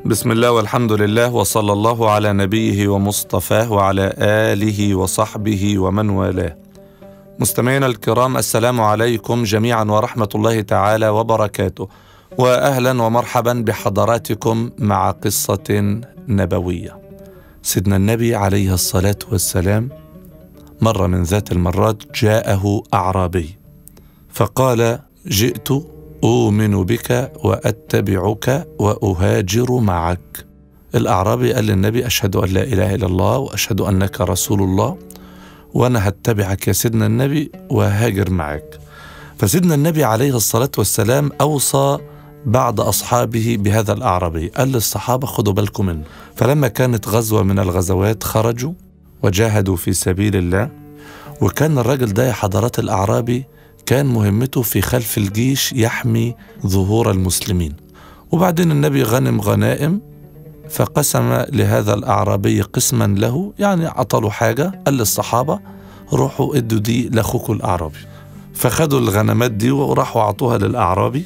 بسم الله والحمد لله وصلى الله على نبيه ومصطفاه وعلى آله وصحبه ومن والاه مستمعينا الكرام السلام عليكم جميعا ورحمة الله تعالى وبركاته وأهلا ومرحبا بحضراتكم مع قصة نبوية سيدنا النبي عليه الصلاة والسلام مرة من ذات المرات جاءه أعرابي فقال جئت أؤمن بك وأتبعك وأهاجر معك الأعرابي قال للنبي أشهد أن لا إله إلا الله وأشهد أنك رسول الله وأنا هتبعك يا سيدنا النبي وهاجر معك فسيدنا النبي عليه الصلاة والسلام أوصى بعض أصحابه بهذا الأعرابي قال للصحابة خدوا بالكم منه فلما كانت غزوة من الغزوات خرجوا وجاهدوا في سبيل الله وكان الرجل ده يا حضرات الأعرابي كان مهمته في خلف الجيش يحمي ظهور المسلمين وبعدين النبي غنم غنائم فقسم لهذا الأعرابي قسما له يعني عطله حاجة قال للصحابة روحوا ادوا دي لأخوكم الأعرابي فخدوا الغنمات دي وراحوا عطوها للأعرابي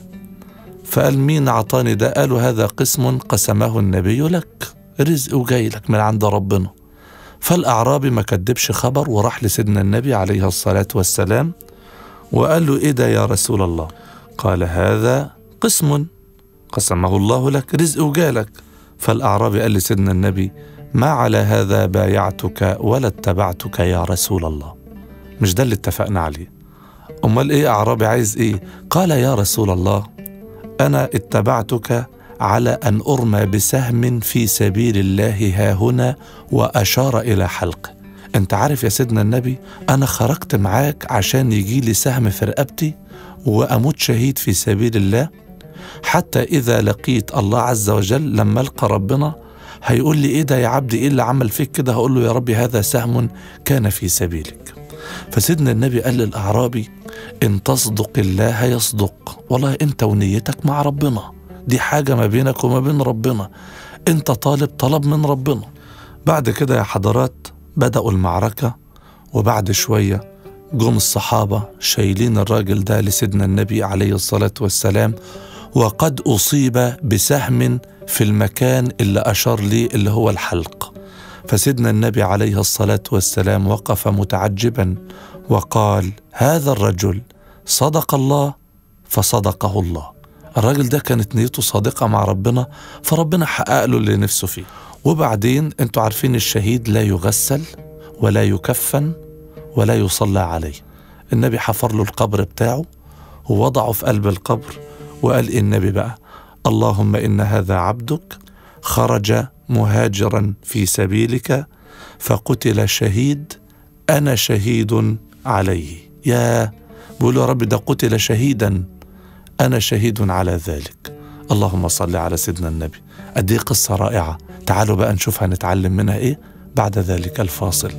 فقال مين عطاني ده قالوا هذا قسم قسمه النبي لك رزق وجاي لك من عند ربنا فالأعرابي ما كدبش خبر وراح لسيدنا النبي عليه الصلاة والسلام وقال له ايه ده يا رسول الله قال هذا قسم قسمه الله لك رزق وجالك فالأعرابي قال لسيدنا النبي ما على هذا بايعتك ولا اتبعتك يا رسول الله مش ده اللي اتفقنا عليه أمال إيه أعرابي عايز إيه قال يا رسول الله أنا اتبعتك على أن أرمى بسهم في سبيل الله ها هنا وأشار إلى حلقه انت عارف يا سيدنا النبي انا خرجت معاك عشان يجي لي سهم في رقبتي واموت شهيد في سبيل الله حتى اذا لقيت الله عز وجل لما القى ربنا هيقول لي ايه ده يا عبدي ايه اللي عمل فيك كده هقول له يا ربي هذا سهم كان في سبيلك فسيدنا النبي قال للاعرابي ان تصدق الله يصدق والله انت ونيتك مع ربنا دي حاجه ما بينك وما بين ربنا انت طالب طلب من ربنا بعد كده يا حضرات بدأوا المعركة وبعد شوية جم الصحابة شايلين الراجل ده لسيدنا النبي عليه الصلاة والسلام وقد أصيب بسهم في المكان اللي أشار ليه اللي هو الحلق فسيدنا النبي عليه الصلاة والسلام وقف متعجبا وقال هذا الرجل صدق الله فصدقه الله الراجل ده كانت نيته صادقة مع ربنا فربنا حقق له اللي نفسه فيه وبعدين انتوا عارفين الشهيد لا يغسل ولا يكفن ولا يصلى عليه النبي حفر له القبر بتاعه ووضعه في قلب القبر وقال النبي بقى اللهم ان هذا عبدك خرج مهاجرا في سبيلك فقتل شهيد انا شهيد عليه يا بقول يا رب ده قتل شهيدا انا شهيد على ذلك اللهم صل على سيدنا النبي قد ايه قصه رائعه تعالوا بقى نشوف هنتعلم منها ايه بعد ذلك الفاصل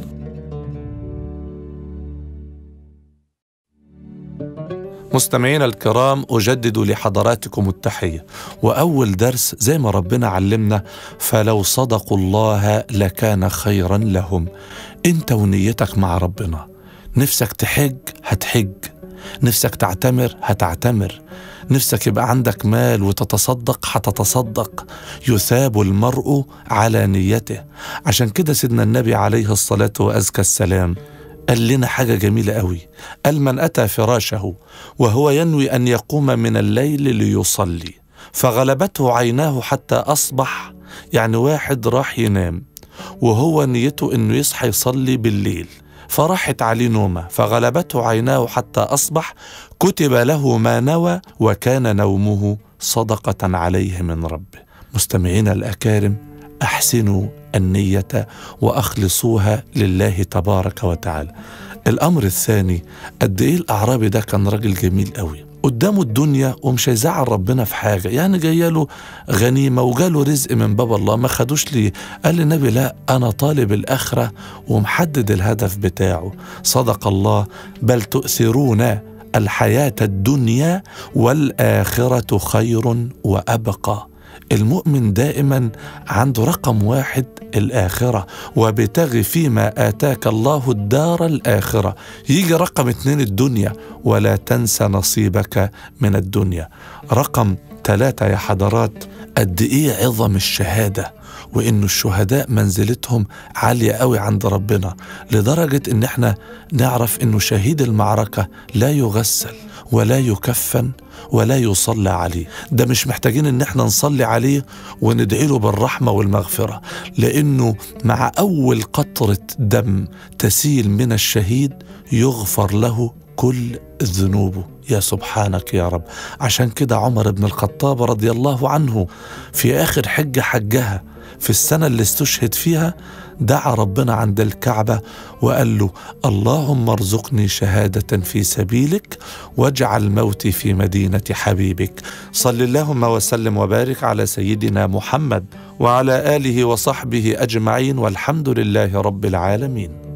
مستمعينا الكرام أجدد لحضراتكم التحية وأول درس زي ما ربنا علمنا فلو صدقوا الله لكان خيرا لهم أنت ونيتك مع ربنا نفسك تحج هتحج نفسك تعتمر هتعتمر نفسك يبقى عندك مال وتتصدق هتتصدق يثاب المرء على نيته عشان كده سيدنا النبي عليه الصلاة وأزكى السلام قال لنا حاجة جميلة قوي قال من أتى فراشه وهو ينوي أن يقوم من الليل ليصلي فغلبته عيناه حتى أصبح يعني واحد راح ينام وهو نيته أنه يصحى يصلي بالليل فراحت عليه نومه فغلبته عيناه حتى اصبح كتب له ما نوى وكان نومه صدقه عليه من ربه مستمعينا الاكارم احسنوا النيه واخلصوها لله تبارك وتعالى الامر الثاني قد ايه الاعرابي ده كان راجل جميل قوي قدامه الدنيا ومش هيزعل ربنا في حاجه يعني جايه غنيمه وجاله رزق من باب الله ما خدوش ليه قال للنبي لا انا طالب الاخره ومحدد الهدف بتاعه صدق الله بل تؤثرون الحياه الدنيا والاخره خير وابقى المؤمن دائما عنده رقم واحد الآخرة وابتغي فيما آتاك الله الدار الآخرة يجي رقم اتنين الدنيا ولا تنسى نصيبك من الدنيا رقم ثلاثة يا حضرات قد ايه عظم الشهاده وانه الشهداء منزلتهم عاليه قوي عند ربنا لدرجه ان احنا نعرف انه شهيد المعركه لا يغسل ولا يكفن ولا يصلى عليه ده مش محتاجين ان احنا نصلي عليه وندعي له بالرحمه والمغفره لانه مع اول قطره دم تسيل من الشهيد يغفر له كل ذنوبه يا سبحانك يا رب عشان كده عمر بن الخطاب رضي الله عنه في اخر حجه حجها في السنه اللي استشهد فيها دعا ربنا عند الكعبه وقال له اللهم ارزقني شهاده في سبيلك واجعل موتي في مدينه حبيبك صل اللهم وسلم وبارك على سيدنا محمد وعلى اله وصحبه اجمعين والحمد لله رب العالمين